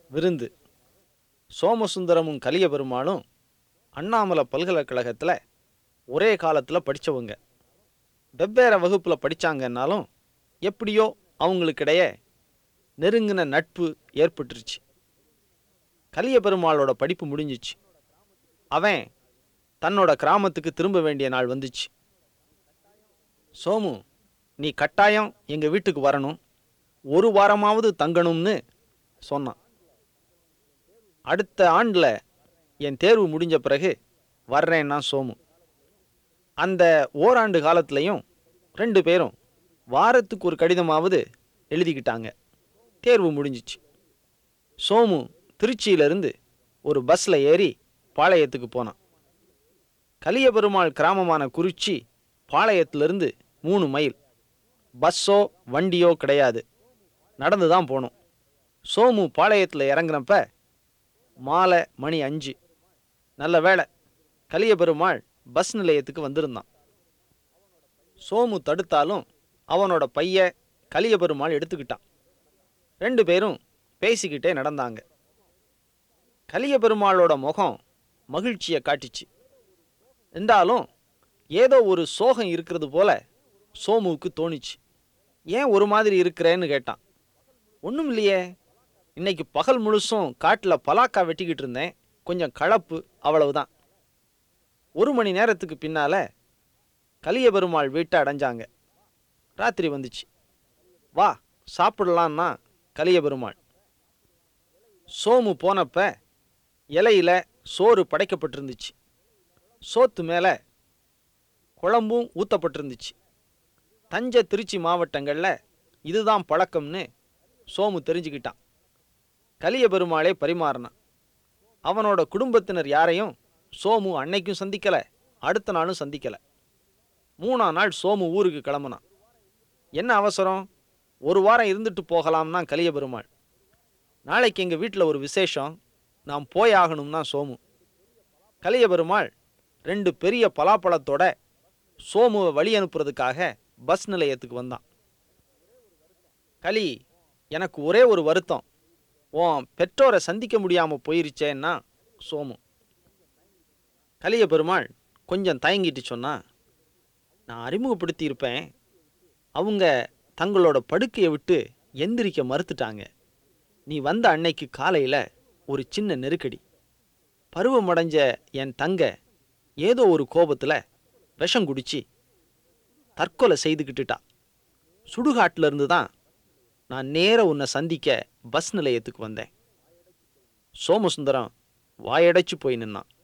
விருந்து சோமசுந்தரமும் கலிய பெருமாளும் அண்ணாமலை பல்கலைக்கழகத்தில் ஒரே காலத்தில் படித்தவங்க வெவ்வேறு வகுப்பில் படித்தாங்கன்னாலும் எப்படியோ அவங்களுக்கிடையே நெருங்கின நட்பு ஏற்பட்டுருச்சு கலிய பெருமாளோட படிப்பு முடிஞ்சிச்சு அவன் தன்னோட கிராமத்துக்கு திரும்ப வேண்டிய நாள் வந்துச்சு சோமு நீ கட்டாயம் எங்கள் வீட்டுக்கு வரணும் ஒரு வாரமாவது தங்கணும்னு சொன்னான் அடுத்த ஆண்டில் என் தேர்வு முடிஞ்ச பிறகு வர்றேன்னா சோமு அந்த ஓராண்டு காலத்துலேயும் ரெண்டு பேரும் வாரத்துக்கு ஒரு கடிதமாவது எழுதிக்கிட்டாங்க தேர்வு முடிஞ்சிச்சு சோமு திருச்சியிலிருந்து ஒரு பஸ்ஸில் ஏறி பாளையத்துக்கு போனான் கலிய பெருமாள் கிராமமான குறிச்சி பாளையத்திலிருந்து மூணு மைல் பஸ்ஸோ வண்டியோ கிடையாது நடந்து தான் போகணும் சோமு பாளையத்தில் இறங்குனப்ப மாலை மணி அஞ்சு நல்ல வேளை கலிய பெருமாள் பஸ் நிலையத்துக்கு வந்திருந்தான் சோமு தடுத்தாலும் அவனோட பைய கலிய பெருமாள் எடுத்துக்கிட்டான் ரெண்டு பேரும் பேசிக்கிட்டே நடந்தாங்க கலிய பெருமாளோட முகம் மகிழ்ச்சியை காட்டிச்சு இருந்தாலும் ஏதோ ஒரு சோகம் இருக்கிறது போல சோமுவுக்கு தோணிச்சு ஏன் ஒரு மாதிரி இருக்கிறேன்னு கேட்டான் ஒன்றும் இல்லையே இன்னைக்கு பகல் முழுசும் காட்டில் பலாக்கா வெட்டிக்கிட்டு இருந்தேன் கொஞ்சம் களைப்பு அவ்வளவுதான் ஒரு மணி நேரத்துக்கு பின்னால கலிய பெருமாள் வீட்டை அடைஞ்சாங்க ராத்திரி வந்துச்சு வா சாப்பிடலான்னா கலிய பெருமாள் சோமு போனப்ப இலையில சோறு படைக்கப்பட்டிருந்துச்சு சோத்து மேலே குழம்பும் ஊற்றப்பட்டிருந்துச்சு தஞ்சை திருச்சி மாவட்டங்களில் இதுதான் பழக்கம்னு சோமு தெரிஞ்சுக்கிட்டான் கலிய பெருமாளே பரிமாறினான் அவனோட குடும்பத்தினர் யாரையும் சோமு அன்னைக்கும் சந்திக்கல அடுத்த நாளும் சந்திக்கல மூணாம் நாள் சோமு ஊருக்கு கிளம்புனான் என்ன அவசரம் ஒரு வாரம் இருந்துட்டு போகலாம்னா கலிய பெருமாள் நாளைக்கு எங்கள் வீட்டில் ஒரு விசேஷம் நாம் போய் ஆகணும்னா சோமு கலிய பெருமாள் ரெண்டு பெரிய பலாப்பழத்தோட சோமுவை வழி அனுப்புறதுக்காக பஸ் நிலையத்துக்கு வந்தான் கலி எனக்கு ஒரே ஒரு வருத்தம் உன் பெற்றோரை சந்திக்க முடியாமல் போயிருச்சேன்னா சோமு கலிய பெருமாள் கொஞ்சம் தயங்கிட்டு சொன்னா நான் அறிமுகப்படுத்தி இருப்பேன் அவங்க தங்களோட படுக்கையை விட்டு எந்திரிக்க மறுத்துட்டாங்க நீ வந்த அன்னைக்கு காலையில் ஒரு சின்ன நெருக்கடி பருவமடைஞ்ச என் தங்க ஏதோ ஒரு கோபத்தில் விஷம் குடிச்சு தற்கொலை செய்துக்கிட்டுட்டா சுடுகாட்டில் இருந்து தான் நான் நேர உன்னை சந்திக்க பஸ் நிலையத்துக்கு வந்தேன் சோமசுந்தரம் வாயடைச்சு போய் நின்னான்